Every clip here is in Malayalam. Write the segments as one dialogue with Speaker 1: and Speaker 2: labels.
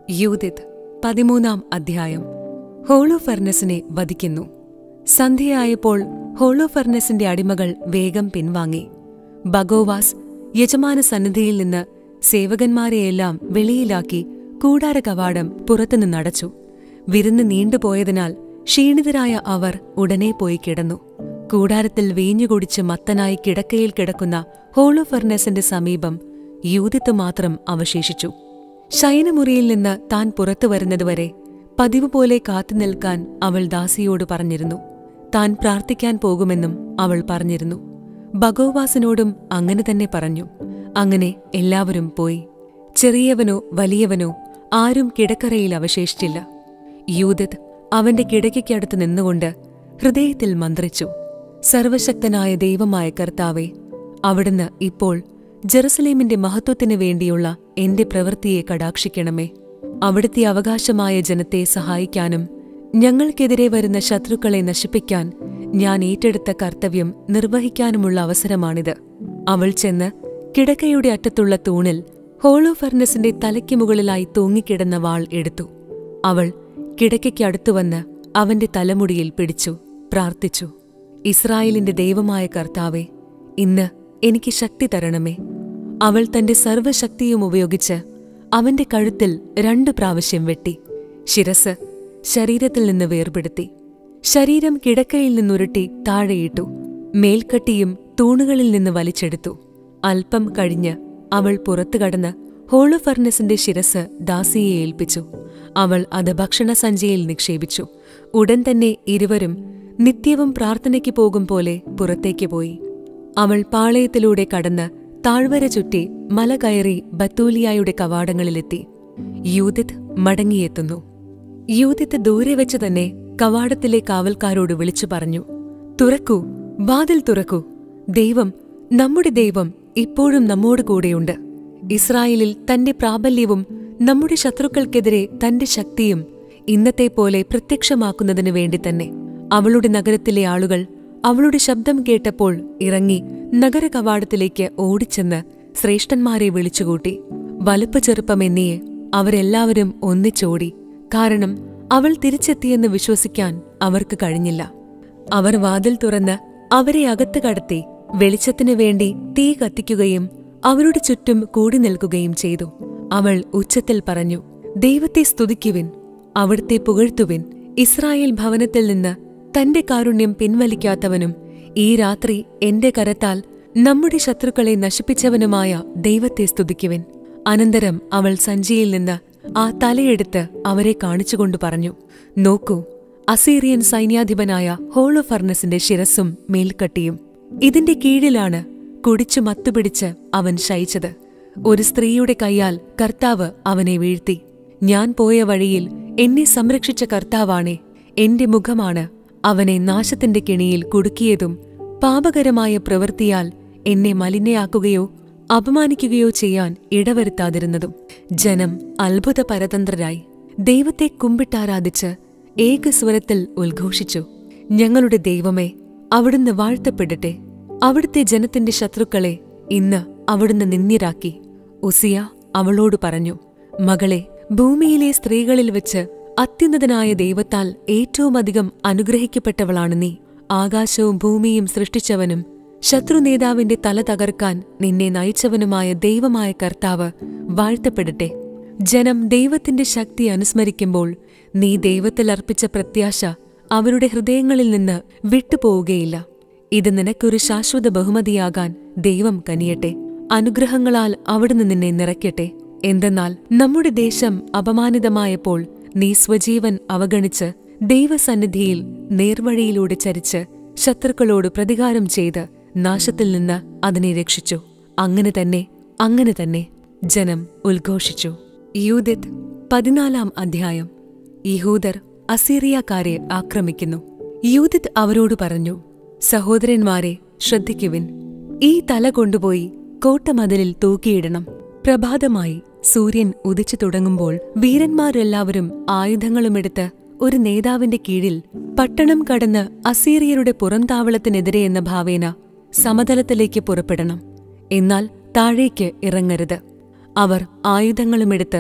Speaker 1: യൂതിത് പതിമൂന്നാം അധ്യായം ഹോളോ ഫർണസിനെ വധിക്കുന്നു സന്ധ്യയായപ്പോൾ ഹോളോ ഫർണസിന്റെ അടിമകൾ വേഗം പിൻവാങ്ങി ബഗോവാസ് യജമാന സന്നിധിയിൽ നിന്ന് സേവകന്മാരെയെല്ലാം വെളിയിലാക്കി കൂടാര കവാടം പുറത്തുനിന്നടച്ചു വിരുന്ന് നീണ്ടുപോയതിനാൽ ക്ഷീണിതരായ അവർ ഉടനെ പോയി കിടന്നു കൂടാരത്തിൽ വീഞ്ഞുകുടിച്ച് മത്തനായി കിടക്കയിൽ കിടക്കുന്ന ഹോളോ ഫർണസിന്റെ സമീപം യൂതിത്ത് മാത്രം അവശേഷിച്ചു ശയനമുറിയിൽ നിന്ന് താൻ പുറത്തു വരുന്നതുവരെ പതിവ് പോലെ കാത്തുനിൽക്കാൻ അവൾ ദാസിയോട് പറഞ്ഞിരുന്നു താൻ പ്രാർത്ഥിക്കാൻ പോകുമെന്നും അവൾ പറഞ്ഞിരുന്നു ഭഗോവാസിനോടും അങ്ങനെ തന്നെ പറഞ്ഞു അങ്ങനെ എല്ലാവരും പോയി ചെറിയവനോ വലിയവനോ ആരും കിടക്കറയിൽ അവശേഷിച്ചില്ല യൂതിത് അവന്റെ കിടക്കയ്ക്കടുത്ത് നിന്നുകൊണ്ട് ഹൃദയത്തിൽ മന്ത്രിച്ചു സർവശക്തനായ ദൈവമായ കർത്താവെ അവിടുന്ന് ഇപ്പോൾ ജെറുസലേമിന്റെ മഹത്വത്തിനു വേണ്ടിയുള്ള എന്റെ പ്രവൃത്തിയെ കടാക്ഷിക്കണമേ അവിടുത്തെ അവകാശമായ ജനത്തെ സഹായിക്കാനും ഞങ്ങൾക്കെതിരെ വരുന്ന ശത്രുക്കളെ നശിപ്പിക്കാൻ ഞാൻ ഏറ്റെടുത്ത കർത്തവ്യം നിർവഹിക്കാനുമുള്ള അവസരമാണിത് അവൾ ചെന്ന് കിടക്കയുടെ അറ്റത്തുള്ള തൂണിൽ ഹോളോ ഫർണസിന്റെ തലയ്ക്ക് മുകളിലായി തൂങ്ങിക്കിടന്ന വാൾ എടുത്തു അവൾ കിടക്കയ്ക്കടുത്തുവന്ന് അവന്റെ തലമുടിയിൽ പിടിച്ചു പ്രാർത്ഥിച്ചു ഇസ്രായേലിന്റെ ദൈവമായ കർത്താവെ ഇന്ന് എനിക്ക് ശക്തി തരണമേ അവൾ തന്റെ സർവ്വശക്തിയും ഉപയോഗിച്ച് അവന്റെ കഴുത്തിൽ രണ്ടു പ്രാവശ്യം വെട്ടി ശിരസ് ശരീരത്തിൽ നിന്ന് വേർപെടുത്തി ശരീരം കിടക്കയിൽ നിന്നുരുട്ടി താഴെയിട്ടു മേൽക്കട്ടിയും തൂണുകളിൽ നിന്ന് വലിച്ചെടുത്തു അല്പം കഴിഞ്ഞ് അവൾ പുറത്തു കടന്ന് ഹോളോ ഫർണസിന്റെ ശിരസ് ദാസിയെ ഏൽപ്പിച്ചു അവൾ അത് ഭക്ഷണസഞ്ചിയിൽ നിക്ഷേപിച്ചു ഉടൻ തന്നെ ഇരുവരും നിത്യവും പ്രാർത്ഥനയ്ക്ക് പോകും പോലെ പുറത്തേക്ക് പോയി അവൾ പാളയത്തിലൂടെ കടന്ന് താഴ്വര ചുറ്റി മല കയറി ബത്തൂലിയായുടെ കവാടങ്ങളിലെത്തി യൂതിത് മടങ്ങിയെത്തുന്നു യൂതിത്ത് ദൂരെ വെച്ച് തന്നെ കവാടത്തിലെ കാവൽക്കാരോട് വിളിച്ചു പറഞ്ഞു തുറക്കൂ വാതിൽ തുറക്കൂ ദൈവം നമ്മുടെ ദൈവം ഇപ്പോഴും നമ്മോട് കൂടെയുണ്ട് ഇസ്രായേലിൽ തന്റെ പ്രാബല്യവും നമ്മുടെ ശത്രുക്കൾക്കെതിരെ തന്റെ ശക്തിയും ഇന്നത്തെ പോലെ പ്രത്യക്ഷമാക്കുന്നതിനു വേണ്ടി തന്നെ അവളുടെ നഗരത്തിലെ ആളുകൾ അവളുടെ ശബ്ദം കേട്ടപ്പോൾ ഇറങ്ങി നഗര കവാടത്തിലേക്ക് ഓടിച്ചെന്ന് ശ്രേഷ്ഠന്മാരെ വിളിച്ചുകൂട്ടി വലുപ്പ ചെറുപ്പമെന്നിയെ അവരെല്ലാവരും ഒന്നിച്ചോടി കാരണം അവൾ തിരിച്ചെത്തിയെന്ന് വിശ്വസിക്കാൻ അവർക്ക് കഴിഞ്ഞില്ല അവർ വാതിൽ തുറന്ന് അവരെ അകത്ത് കടത്തി വെളിച്ചത്തിനു വേണ്ടി തീ കത്തിക്കുകയും അവരുടെ ചുറ്റും കൂടി നിൽക്കുകയും ചെയ്തു അവൾ ഉച്ചത്തിൽ പറഞ്ഞു ദൈവത്തെ സ്തുതിക്കുവിൻ അവിടുത്തെ പുകഴ്ത്തുവിൻ ഇസ്രായേൽ ഭവനത്തിൽ നിന്ന് തന്റെ കാരുണ്യം പിൻവലിക്കാത്തവനും ഈ രാത്രി എന്റെ കരത്താൽ നമ്മുടെ ശത്രുക്കളെ നശിപ്പിച്ചവനുമായ ദൈവത്തെ സ്തുതിക്കുവിൻ അനന്തരം അവൾ സഞ്ചിയിൽ നിന്ന് ആ തലയെടുത്ത് അവരെ കാണിച്ചുകൊണ്ട് പറഞ്ഞു നോക്കൂ അസീറിയൻ സൈന്യാധിപനായ ഹോളോ ഫർണസിന്റെ ശിരസ്സും മേൽക്കട്ടിയും ഇതിന്റെ കീഴിലാണ് കുടിച്ചു മത്തുപിടിച്ച് അവൻ ശയിച്ചത് ഒരു സ്ത്രീയുടെ കൈയാൽ കർത്താവ് അവനെ വീഴ്ത്തി ഞാൻ പോയ വഴിയിൽ എന്നെ സംരക്ഷിച്ച കർത്താവാണേ എന്റെ മുഖമാണ് അവനെ നാശത്തിന്റെ കെണിയിൽ കുടുക്കിയതും പാപകരമായ പ്രവൃത്തിയാൽ എന്നെ മലിനയാക്കുകയോ അപമാനിക്കുകയോ ചെയ്യാൻ ഇടവരുത്താതിരുന്നതും ജനം അത്ഭുത പരതന്ത്രരായി ദൈവത്തെ കുമ്പിട്ടാരാധിച്ച് ഏകസ്വരത്തിൽ ഉദ്ഘോഷിച്ചു ഞങ്ങളുടെ ദൈവമേ അവിടുന്ന് വാഴ്ത്തപ്പെടട്ടെ അവിടുത്തെ ജനത്തിന്റെ ശത്രുക്കളെ ഇന്ന് അവിടുന്ന് നിന്ദ്യരാക്കി ഉസിയ അവളോട് പറഞ്ഞു മകളെ ഭൂമിയിലെ സ്ത്രീകളിൽ വെച്ച് അത്യുന്നതനായ ദൈവത്താൽ ഏറ്റവുമധികം അനുഗ്രഹിക്കപ്പെട്ടവളാണ് നീ ആകാശവും ഭൂമിയും സൃഷ്ടിച്ചവനും ശത്രുനേതാവിന്റെ തല തകർക്കാൻ നിന്നെ നയിച്ചവനുമായ ദൈവമായ കർത്താവ് വാഴ്ത്തപ്പെടട്ടെ ജനം ദൈവത്തിന്റെ ശക്തി അനുസ്മരിക്കുമ്പോൾ നീ ദൈവത്തിൽ അർപ്പിച്ച പ്രത്യാശ അവരുടെ ഹൃദയങ്ങളിൽ നിന്ന് വിട്ടുപോവുകയില്ല ഇത് നിനക്കൊരു ശാശ്വത ബഹുമതിയാകാൻ ദൈവം കനിയട്ടെ അനുഗ്രഹങ്ങളാൽ അവിടുന്ന് നിന്നെ നിറയ്ക്കട്ടെ എന്തെന്നാൽ നമ്മുടെ ദേശം അപമാനിതമായപ്പോൾ നീ സ്വജീവൻ അവഗണിച്ച് ദൈവസന്നിധിയിൽ നേർവഴിയിലൂടെ ചരിച്ച് ശത്രുക്കളോട് പ്രതികാരം ചെയ്ത് നാശത്തിൽ നിന്ന് അതിനെ രക്ഷിച്ചു അങ്ങനെ തന്നെ അങ്ങനെ തന്നെ ജനം ഉദ്ഘോഷിച്ചു യൂതിത് പതിനാലാം അധ്യായം യഹൂദർ അസീറിയക്കാരെ ആക്രമിക്കുന്നു യൂതിത് അവരോട് പറഞ്ഞു സഹോദരന്മാരെ ശ്രദ്ധിക്കുവിൻ ഈ തല കൊണ്ടുപോയി കോട്ടമതിലിൽ തൂക്കിയിടണം പ്രഭാതമായി സൂര്യൻ ഉദിച്ചു തുടങ്ങുമ്പോൾ വീരന്മാരെല്ലാവരും ആയുധങ്ങളുമെടുത്ത് ഒരു നേതാവിന്റെ കീഴിൽ പട്ടണം കടന്ന് അസീറിയരുടെ പുറംതാവളത്തിനെതിരെ എന്ന ഭാവേന സമതലത്തിലേക്ക് പുറപ്പെടണം എന്നാൽ താഴേക്ക് ഇറങ്ങരുത് അവർ ആയുധങ്ങളുമെടുത്ത്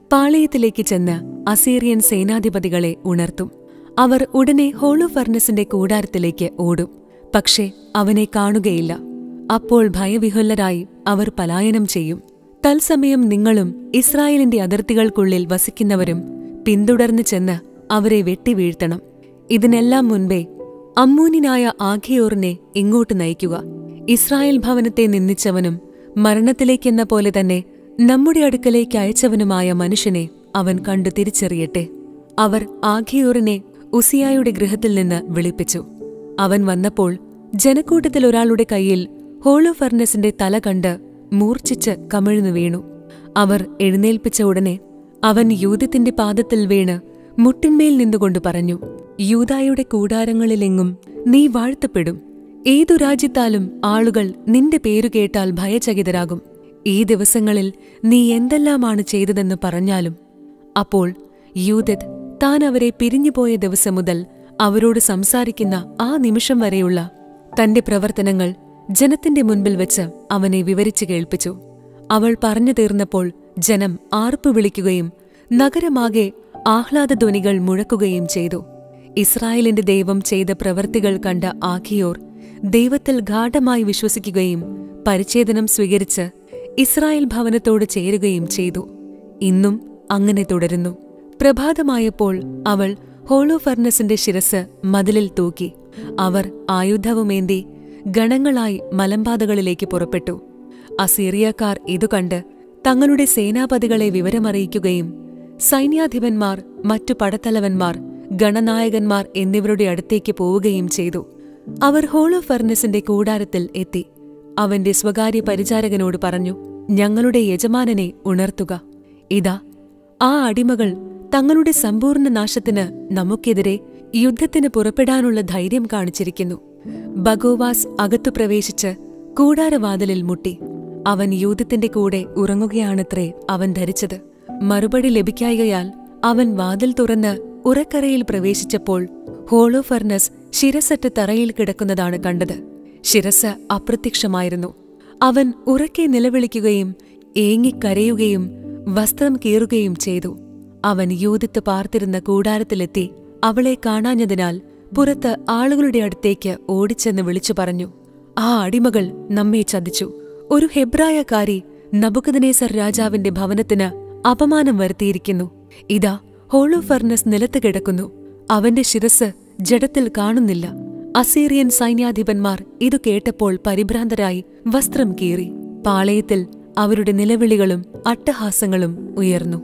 Speaker 1: പാളയത്തിലേക്ക് ചെന്ന് അസീറിയൻ സേനാധിപതികളെ ഉണർത്തും അവർ ഉടനെ ഹോളോഫർണസിന്റെ കൂടാരത്തിലേക്ക് ഓടും പക്ഷേ അവനെ കാണുകയില്ല അപ്പോൾ ഭയവിഹുല്ലരായി അവർ പലായനം ചെയ്യും തത്സമയം നിങ്ങളും ഇസ്രായേലിന്റെ അതിർത്തികൾക്കുള്ളിൽ വസിക്കുന്നവരും പിന്തുടർന്ന് ചെന്ന് അവരെ വെട്ടിവീഴ്ത്തണം ഇതിനെല്ലാം മുൻപേ അമ്മൂനിനായ ആഖിയോറിനെ ഇങ്ങോട്ട് നയിക്കുക ഇസ്രായേൽ ഭവനത്തെ നിന്ദിച്ചവനും മരണത്തിലേക്കെന്ന പോലെ തന്നെ നമ്മുടെ അടുക്കലേക്ക് അയച്ചവനുമായ മനുഷ്യനെ അവൻ കണ്ടു തിരിച്ചറിയട്ടെ അവർ ആഖിയോറിനെ ഉസിയായുടെ ഗൃഹത്തിൽ നിന്ന് വിളിപ്പിച്ചു അവൻ വന്നപ്പോൾ ജനക്കൂട്ടത്തിൽ ഒരാളുടെ കയ്യിൽ ഹോളോഫർണസിന്റെ തല കണ്ട് മൂർച്ഛിച്ച് കമിഴ്ന്നു വീണു അവർ എഴുന്നേൽപ്പിച്ച ഉടനെ അവൻ യൂതത്തിന്റെ പാദത്തിൽ വീണ് മുട്ടിന്മേൽ നിന്നുകൊണ്ട് പറഞ്ഞു യൂതായുടെ കൂടാരങ്ങളിലെങ്ങും നീ വാഴ്ത്തപ്പെടും ഏതു രാജ്യത്താലും ആളുകൾ നിന്റെ പേരു കേട്ടാൽ ഭയചകിതരാകും ഈ ദിവസങ്ങളിൽ നീ എന്തെല്ലാമാണ് ചെയ്തതെന്ന് പറഞ്ഞാലും അപ്പോൾ യൂതത് താൻ അവരെ പിരിഞ്ഞുപോയ ദിവസം മുതൽ അവരോട് സംസാരിക്കുന്ന ആ നിമിഷം വരെയുള്ള തന്റെ പ്രവർത്തനങ്ങൾ ജനത്തിന്റെ മുൻപിൽ വെച്ച് അവനെ വിവരിച്ചു കേൾപ്പിച്ചു അവൾ പറഞ്ഞു തീർന്നപ്പോൾ ജനം ആർപ്പു വിളിക്കുകയും നഗരമാകെ ആഹ്ലാദധ്വനികൾ മുഴക്കുകയും ചെയ്തു ഇസ്രായേലിന്റെ ദൈവം ചെയ്ത പ്രവൃത്തികൾ കണ്ട ആഖിയോർ ദൈവത്തിൽ ഗാഠമായി വിശ്വസിക്കുകയും പരിച്ഛേദനം സ്വീകരിച്ച് ഇസ്രായേൽ ഭവനത്തോട് ചേരുകയും ചെയ്തു ഇന്നും അങ്ങനെ തുടരുന്നു പ്രഭാതമായപ്പോൾ അവൾ ഹോളോഫർണസിന്റെ ശിരസ് മതിലിൽ തൂക്കി അവർ ആയുധവുമേന്തി ഗണങ്ങളായി മലമ്പാതകളിലേക്ക് പുറപ്പെട്ടു അസീറിയക്കാർ ഇതുകണ്ട് തങ്ങളുടെ സേനാപതികളെ വിവരമറിയിക്കുകയും സൈന്യാധിപന്മാർ മറ്റു പടത്തലവന്മാർ ഗണനായകന്മാർ എന്നിവരുടെ അടുത്തേക്ക് പോവുകയും ചെയ്തു അവർ ഹോളോ ഫർണസിന്റെ കൂടാരത്തിൽ എത്തി അവന്റെ സ്വകാര്യ പരിചാരകനോട് പറഞ്ഞു ഞങ്ങളുടെ യജമാനനെ ഉണർത്തുക ഇതാ ആ അടിമകൾ തങ്ങളുടെ സമ്പൂർണ്ണ നാശത്തിന് നമുക്കെതിരെ യുദ്ധത്തിന് പുറപ്പെടാനുള്ള ധൈര്യം കാണിച്ചിരിക്കുന്നു ബഗോവാസ് അകത്തു പ്രവേശിച്ച് കൂടാരവാതിലിൽ മുട്ടി അവൻ യൂതത്തിന്റെ കൂടെ ഉറങ്ങുകയാണത്രേ അവൻ ധരിച്ചത് മറുപടി ലഭിക്കായകയാൽ അവൻ വാതിൽ തുറന്ന് ഉറക്കറയിൽ പ്രവേശിച്ചപ്പോൾ ഹോളോ ഫർണസ് ശിരസറ്റ് തറയിൽ കിടക്കുന്നതാണ് കണ്ടത് ശിരസ് അപ്രത്യക്ഷമായിരുന്നു അവൻ ഉറക്കെ നിലവിളിക്കുകയും ഏങ്ങിക്കരയുകയും വസ്ത്രം കീറുകയും ചെയ്തു അവൻ യൂതിത്ത് പാർത്തിരുന്ന കൂടാരത്തിലെത്തി അവളെ കാണാഞ്ഞതിനാൽ പുറത്ത് ആളുകളുടെ അടുത്തേക്ക് ഓടിച്ചെന്ന് വിളിച്ചു പറഞ്ഞു ആ അടിമകൾ നമ്മെ ചതിച്ചു ഒരു ഹെബ്രായക്കാരി നബുക്കദനേസർ രാജാവിന്റെ ഭവനത്തിന് അപമാനം വരുത്തിയിരിക്കുന്നു ഇതാ ഹോളോ ഫർണസ് നിലത്ത് കിടക്കുന്നു അവന്റെ ശിരസ് ജഡത്തിൽ കാണുന്നില്ല അസീറിയൻ സൈന്യാധിപന്മാർ ഇതു കേട്ടപ്പോൾ പരിഭ്രാന്തരായി വസ്ത്രം കീറി പാളയത്തിൽ അവരുടെ നിലവിളികളും അട്ടഹാസങ്ങളും ഉയർന്നു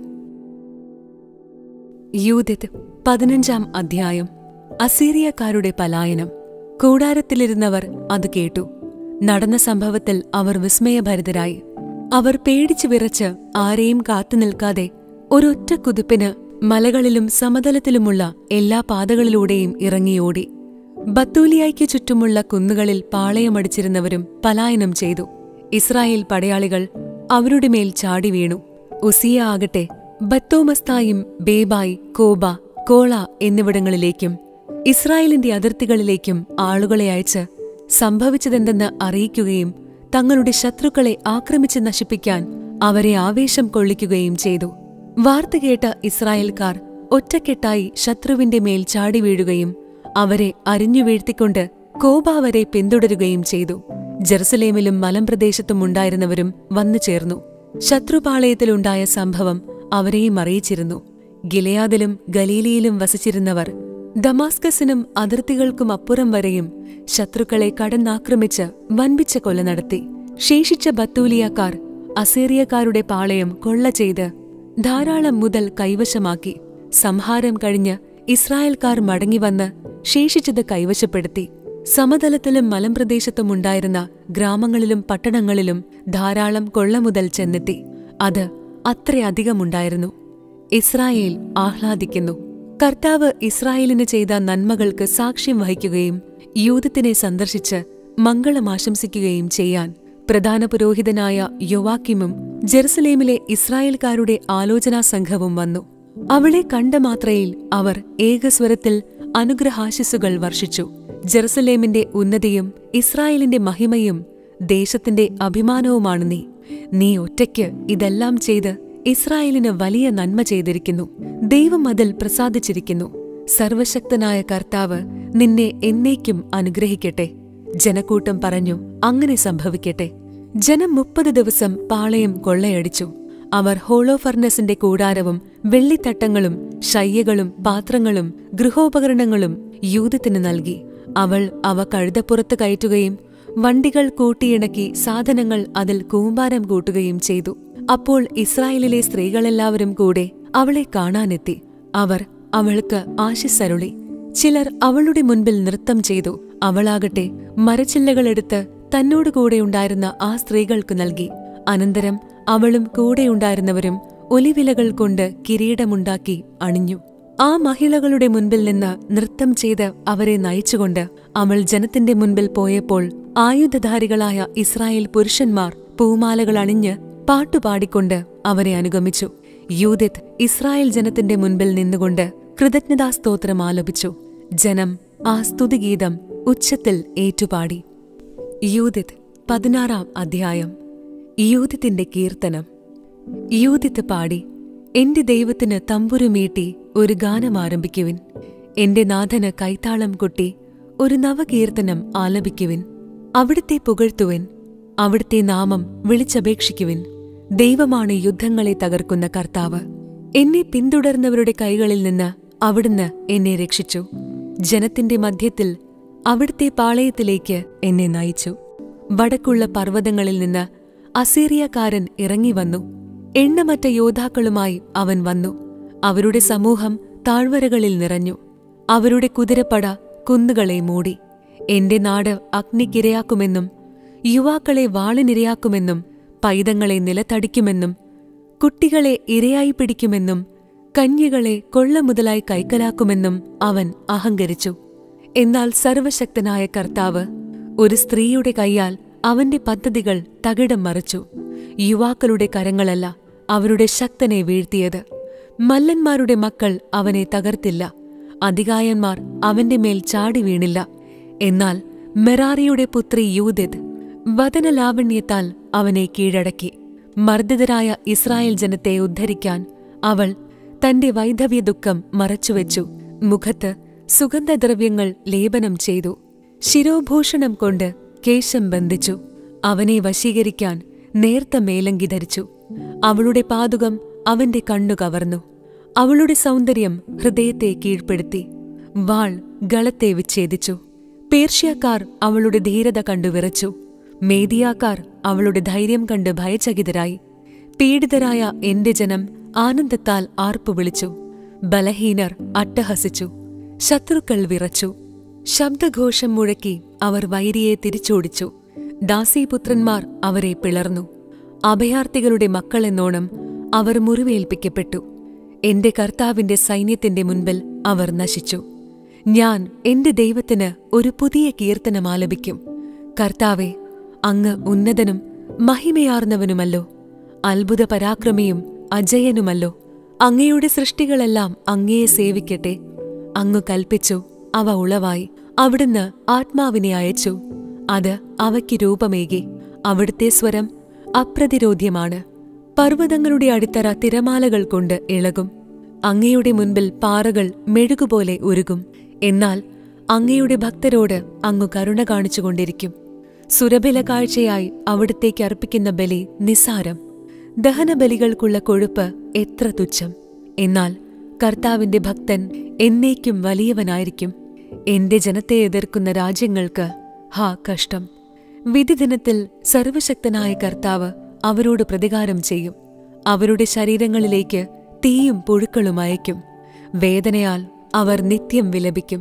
Speaker 1: യൂതിത് പതിനഞ്ചാം അധ്യായം അസീറിയക്കാരുടെ പലായനം കൂടാരത്തിലിരുന്നവർ അത് കേട്ടു നടന്ന സംഭവത്തിൽ അവർ വിസ്മയഭരിതരായി അവർ പേടിച്ചു വിറച്ച് ആരെയും കാത്തുനിൽക്കാതെ ഒരൊറ്റ കുതിപ്പിന് മലകളിലും സമതലത്തിലുമുള്ള എല്ലാ പാതകളിലൂടെയും ഇറങ്ങിയോടി ബത്തൂലിയായ്ക്ക് ചുറ്റുമുള്ള കുന്നുകളിൽ പാളയമടിച്ചിരുന്നവരും പലായനം ചെയ്തു ഇസ്രായേൽ പടയാളികൾ അവരുടെ മേൽ ചാടി വീണു ഉസിയ ആകട്ടെ ബത്തോമസ്തായും ബേബായ് കോബ കോള എന്നിവിടങ്ങളിലേക്കും ഇസ്രായേലിന്റെ അതിർത്തികളിലേക്കും ആളുകളെ അയച്ച് സംഭവിച്ചതെന്തെന്ന് അറിയിക്കുകയും തങ്ങളുടെ ശത്രുക്കളെ ആക്രമിച്ച് നശിപ്പിക്കാൻ അവരെ ആവേശം കൊള്ളിക്കുകയും ചെയ്തു വാർത്ത കേട്ട ഇസ്രായേൽക്കാർ ഒറ്റക്കെട്ടായി ശത്രുവിന്റെ മേൽ ചാടി വീഴുകയും അവരെ അരിഞ്ഞു വീഴ്ത്തിക്കൊണ്ട് കോബ വരെ പിന്തുടരുകയും ചെയ്തു ജെറുസലേമിലും മലമ്പ്രദേശത്തും ഉണ്ടായിരുന്നവരും വന്നു ചേർന്നു ശത്രുപാളയത്തിലുണ്ടായ സംഭവം അവരെയും അറിയിച്ചിരുന്നു ഗിലയാദിലും ഗലീലിയിലും വസിച്ചിരുന്നവർ ദമാസ്കസിനും അതിർത്തികൾക്കും അപ്പുറം വരെയും ശത്രുക്കളെ കടന്നാക്രമിച്ച് വൻപിച്ച കൊല നടത്തി ശേഷിച്ച ബത്തൂലിയക്കാർ അസേറിയക്കാരുടെ പാളയം കൊള്ള ചെയ്ത് ധാരാളം മുതൽ കൈവശമാക്കി സംഹാരം കഴിഞ്ഞ് ഇസ്രായേൽക്കാർ മടങ്ങിവന്ന് ശേഷിച്ചത് കൈവശപ്പെടുത്തി സമതലത്തിലും മലമ്പ്രദേശത്തും ഉണ്ടായിരുന്ന ഗ്രാമങ്ങളിലും പട്ടണങ്ങളിലും ധാരാളം കൊള്ളമുതൽ ചെന്നെത്തി അത് അത്രയധികമുണ്ടായിരുന്നു ഇസ്രായേൽ ആഹ്ലാദിക്കുന്നു കർത്താവ് ഇസ്രായേലിന് ചെയ്ത നന്മകൾക്ക് സാക്ഷ്യം വഹിക്കുകയും യൂതത്തിനെ സന്ദർശിച്ച് മംഗളമാശംസിക്കുകയും ചെയ്യാൻ പ്രധാന പുരോഹിതനായ യൊവാക്കിമും ജെറുസലേമിലെ ഇസ്രായേൽക്കാരുടെ ആലോചനാ സംഘവും വന്നു അവളെ കണ്ട മാത്രയിൽ അവർ ഏകസ്വരത്തിൽ അനുഗ്രഹാശിസുകൾ വർഷിച്ചു ജെറുസലേമിന്റെ ഉന്നതിയും ഇസ്രായേലിന്റെ മഹിമയും ദേശത്തിന്റെ അഭിമാനവുമാണ് നീ നീ ഒറ്റയ്ക്ക് ഇതെല്ലാം ചെയ്ത് ഇസ്രായേലിന് വലിയ നന്മ ചെയ്തിരിക്കുന്നു ദൈവം അതിൽ പ്രസാദിച്ചിരിക്കുന്നു സർവശക്തനായ കർത്താവ് നിന്നെ എന്നേക്കും അനുഗ്രഹിക്കട്ടെ ജനക്കൂട്ടം പറഞ്ഞു അങ്ങനെ സംഭവിക്കട്ടെ ജനം മുപ്പത് ദിവസം പാളയം കൊള്ളയടിച്ചു അവർ ഹോളോഫർണസിന്റെ കൂടാരവും വെള്ളിത്തട്ടങ്ങളും ശയ്യകളും പാത്രങ്ങളും ഗൃഹോപകരണങ്ങളും യൂതത്തിന് നൽകി അവൾ അവ കഴുതപ്പുറത്ത് കയറ്റുകയും വണ്ടികൾ കൂട്ടിയിണക്കി സാധനങ്ങൾ അതിൽ കൂമ്പാരം കൂട്ടുകയും ചെയ്തു അപ്പോൾ ഇസ്രായേലിലെ സ്ത്രീകളെല്ലാവരും കൂടെ അവളെ കാണാനെത്തി അവർ അവൾക്ക് ആശിസരുളി ചിലർ അവളുടെ മുൻപിൽ നൃത്തം ചെയ്തു അവളാകട്ടെ മരച്ചില്ലകളെടുത്ത് തന്നോട് കൂടെയുണ്ടായിരുന്ന ആ സ്ത്രീകൾക്ക് നൽകി അനന്തരം അവളും കൂടെയുണ്ടായിരുന്നവരും ഒലിവിലകൾ കൊണ്ട് കിരീടമുണ്ടാക്കി അണിഞ്ഞു ആ മഹിളകളുടെ മുൻപിൽ നിന്ന് നൃത്തം ചെയ്ത് അവരെ നയിച്ചുകൊണ്ട് അവൾ ജനത്തിന്റെ മുൻപിൽ പോയപ്പോൾ ആയുധധാരികളായ ഇസ്രായേൽ പുരുഷന്മാർ പൂമാലകൾ അണിഞ്ഞ് പാട്ടുപാടിക്കൊണ്ട് അവരെ അനുഗമിച്ചു യൂതിത് ഇസ്രായേൽ ജനത്തിന്റെ മുൻപിൽ നിന്നുകൊണ്ട് കൃതജ്ഞതാസ്തോത്രം ആലപിച്ചു ജനം ആ സ്തുതിഗീതം ഉച്ചത്തിൽ ഏറ്റുപാടി യൂതിത് പതിനാറാം അധ്യായം യൂതിത്തിന്റെ കീർത്തനം യൂതിത്ത് പാടി എന്റെ ദൈവത്തിന് തമ്പുരുമീട്ടി ഒരു ഗാനം ആരംഭിക്കുവിൻ എന്റെ നാഥന് കൈത്താളം കൊട്ടി ഒരു നവകീർത്തനം ആലപിക്കുവിൻ അവിടുത്തെ പുകഴ്ത്തുവിൻ അവിടുത്തെ നാമം വിളിച്ചപേക്ഷിക്കുവിൻ ദൈവമാണ് യുദ്ധങ്ങളെ തകർക്കുന്ന കർത്താവ് എന്നെ പിന്തുടർന്നവരുടെ കൈകളിൽ നിന്ന് അവിടുന്ന് എന്നെ രക്ഷിച്ചു ജനത്തിന്റെ മധ്യത്തിൽ അവിടുത്തെ പാളയത്തിലേക്ക് എന്നെ നയിച്ചു വടക്കുള്ള പർവ്വതങ്ങളിൽ നിന്ന് അസീറിയക്കാരൻ ഇറങ്ങിവന്നു എണ്ണമറ്റ യോദ്ധാക്കളുമായി അവൻ വന്നു അവരുടെ സമൂഹം താഴ്വരകളിൽ നിറഞ്ഞു അവരുടെ കുതിരപ്പട കുന്നുകളെ മൂടി എന്റെ നാട് അഗ്നിക്കിരയാക്കുമെന്നും യുവാക്കളെ വാളിനിരയാക്കുമെന്നും പൈതങ്ങളെ നിലത്തടിക്കുമെന്നും കുട്ടികളെ ഇരയായി പിടിക്കുമെന്നും കന്യകളെ കൊള്ള മുതലായി കൈക്കലാക്കുമെന്നും അവൻ അഹങ്കരിച്ചു എന്നാൽ സർവശക്തനായ കർത്താവ് ഒരു സ്ത്രീയുടെ കൈയാൽ അവന്റെ പദ്ധതികൾ തകിടം മറിച്ചു യുവാക്കളുടെ കരങ്ങളല്ല അവരുടെ ശക്തനെ വീഴ്ത്തിയത് മല്ലന്മാരുടെ മക്കൾ അവനെ തകർത്തില്ല അധികായന്മാർ അവന്റെ മേൽ ചാടി വീണില്ല എന്നാൽ മെറാറിയുടെ പുത്രി യൂതിത് വദനലാവണ്യത്താൽ അവനെ കീഴടക്കി മർദ്ദിതരായ ഇസ്രായേൽ ജനത്തെ ഉദ്ധരിക്കാൻ അവൾ തന്റെ വൈധവ്യ ദുഃഖം മറച്ചുവെച്ചു മുഖത്ത് സുഗന്ധദ്രവ്യങ്ങൾ ലേപനം ചെയ്തു ശിരോഭൂഷണം കൊണ്ട് കേശം ബന്ധിച്ചു അവനെ വശീകരിക്കാൻ നേർത്ത മേലങ്കി ധരിച്ചു അവളുടെ പാതുകം അവന്റെ കണ്ണു കവർന്നു അവളുടെ സൗന്ദര്യം ഹൃദയത്തെ കീഴ്പ്പെടുത്തി വാൾ ഗളത്തെ വിച്ഛേദിച്ചു പേർഷ്യക്കാർ അവളുടെ ധീരത കണ്ടു വിറച്ചു മേദിയാക്കാർ അവളുടെ ധൈര്യം കണ്ട് ഭയചകിതരായി പീഡിതരായ എന്റെ ജനം ആനന്ദത്താൽ ആർപ്പു വിളിച്ചു ബലഹീനർ അട്ടഹസിച്ചു ശത്രുക്കൾ വിറച്ചു ശബ്ദഘോഷം മുഴക്കി അവർ വൈരിയെ തിരിച്ചോടിച്ചു ദാസീപുത്രന്മാർ അവരെ പിളർന്നു അഭയാർത്ഥികളുടെ മക്കളെന്നോണം അവർ മുറിവേൽപ്പിക്കപ്പെട്ടു എന്റെ കർത്താവിന്റെ സൈന്യത്തിന്റെ മുൻപിൽ അവർ നശിച്ചു ഞാൻ എന്റെ ദൈവത്തിന് ഒരു പുതിയ കീർത്തനം ആലപിക്കും കർത്താവെ അങ്ങ് ഉന്നതനും മഹിമയാർന്നവനുമല്ലോ അത്ഭുത പരാക്രമിയും അജയനുമല്ലോ അങ്ങയുടെ സൃഷ്ടികളെല്ലാം അങ്ങയെ സേവിക്കട്ടെ അങ്ങു കൽപ്പിച്ചു അവ ഉളവായി അവിടുന്ന് ആത്മാവിനെ അയച്ചു അത് അവയ്ക്ക് രൂപമേകി അവിടുത്തെ സ്വരം അപ്രതിരോധ്യമാണ് പർവ്വതങ്ങളുടെ അടിത്തറ തിരമാലകൾ കൊണ്ട് ഇളകും അങ്ങയുടെ മുൻപിൽ പാറകൾ മെഴുകുപോലെ ഉരുകും എന്നാൽ അങ്ങയുടെ ഭക്തരോട് അങ്ങു കരുണ കാണിച്ചുകൊണ്ടിരിക്കും സുരഭില കാഴ്ചയായി അവിടത്തേക്ക് അർപ്പിക്കുന്ന ബലി നിസ്സാരം ദഹനബലികൾക്കുള്ള കൊഴുപ്പ് എത്ര തുച്ഛം എന്നാൽ കർത്താവിന്റെ ഭക്തൻ എന്നേക്കും വലിയവനായിരിക്കും എന്റെ ജനത്തെ എതിർക്കുന്ന രാജ്യങ്ങൾക്ക് ഹാ കഷ്ടം വിധിദിനത്തിൽ സർവശക്തനായ കർത്താവ് അവരോട് പ്രതികാരം ചെയ്യും അവരുടെ ശരീരങ്ങളിലേക്ക് തീയും പുഴുക്കളും അയക്കും വേദനയാൽ അവർ നിത്യം വിലപിക്കും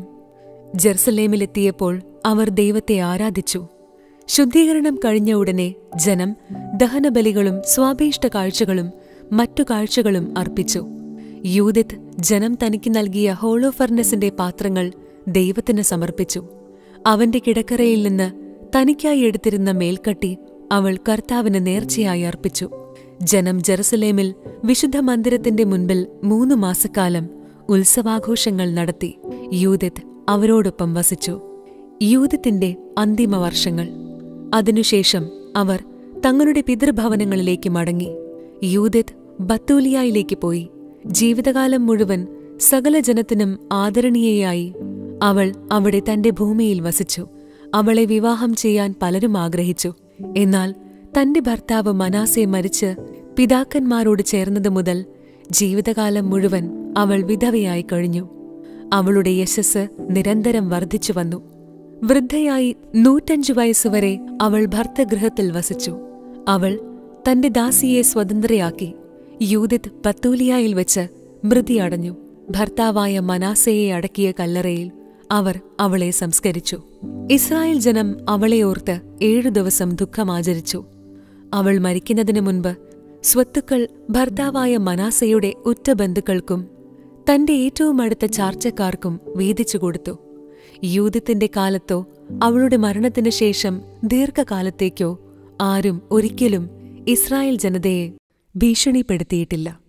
Speaker 1: ജെറുസലേമിലെത്തിയപ്പോൾ അവർ ദൈവത്തെ ആരാധിച്ചു ശുദ്ധീകരണം കഴിഞ്ഞ ഉടനെ ജനം ദഹനബലികളും സ്വാഭീഷ്ട കാഴ്ചകളും മറ്റു കാഴ്ചകളും അർപ്പിച്ചു യൂതിത് ജനം തനിക്ക് നൽകിയ ഹോളോഫർണസിന്റെ പാത്രങ്ങൾ ദൈവത്തിന് സമർപ്പിച്ചു അവന്റെ കിടക്കറയിൽ നിന്ന് തനിക്കായി എടുത്തിരുന്ന മേൽക്കട്ടി അവൾ കർത്താവിന് നേർച്ചയായി അർപ്പിച്ചു ജനം ജെറുസലേമിൽ വിശുദ്ധ മന്ദിരത്തിന്റെ മുൻപിൽ മൂന്നു മാസക്കാലം ഉത്സവാഘോഷങ്ങൾ നടത്തി യൂതിത് അവരോടൊപ്പം വസിച്ചു യൂതിത്തിന്റെ അന്തിമ വർഷങ്ങൾ അതിനുശേഷം അവർ തങ്ങളുടെ പിതൃഭവനങ്ങളിലേക്ക് മടങ്ങി യൂതിത് ബത്തൂലിയായിലേക്ക് പോയി ജീവിതകാലം മുഴുവൻ സകല ജനത്തിനും ആദരണീയയായി അവൾ അവിടെ തന്റെ ഭൂമിയിൽ വസിച്ചു അവളെ വിവാഹം ചെയ്യാൻ പലരും ആഗ്രഹിച്ചു എന്നാൽ തന്റെ ഭർത്താവ് മനാസെ മരിച്ച് പിതാക്കന്മാരോട് ചേർന്നത് മുതൽ ജീവിതകാലം മുഴുവൻ അവൾ വിധവയായി കഴിഞ്ഞു അവളുടെ യശസ് നിരന്തരം വർദ്ധിച്ചു വന്നു വൃദ്ധയായി നൂറ്റഞ്ചു വയസ്സുവരെ അവൾ ഭർത്തഗൃഹത്തിൽ വസിച്ചു അവൾ തന്റെ ദാസിയെ സ്വതന്ത്രയാക്കി യൂതിത് പത്തൂലിയായിൽ വെച്ച് മൃതിയടഞ്ഞു ഭർത്താവായ മനാസയെ അടക്കിയ കല്ലറയിൽ അവർ അവളെ സംസ്കരിച്ചു ഇസ്രായേൽ ജനം അവളെ ഓർത്ത് ഏഴു ദിവസം ദുഃഖമാചരിച്ചു അവൾ മരിക്കുന്നതിനു മുൻപ് സ്വത്തുക്കൾ ഭർത്താവായ മനാസയുടെ ഉറ്റ ബന്ധുക്കൾക്കും തന്റെ ഏറ്റവും അടുത്ത ചാർച്ചക്കാർക്കും വീതിച്ചു കൊടുത്തു യൂതത്തിന്റെ കാലത്തോ അവളുടെ മരണത്തിനു ശേഷം ദീർഘകാലത്തേക്കോ ആരും ഒരിക്കലും ഇസ്രായേൽ ജനതയെ ഭീഷണിപ്പെടുത്തിയിട്ടില്ല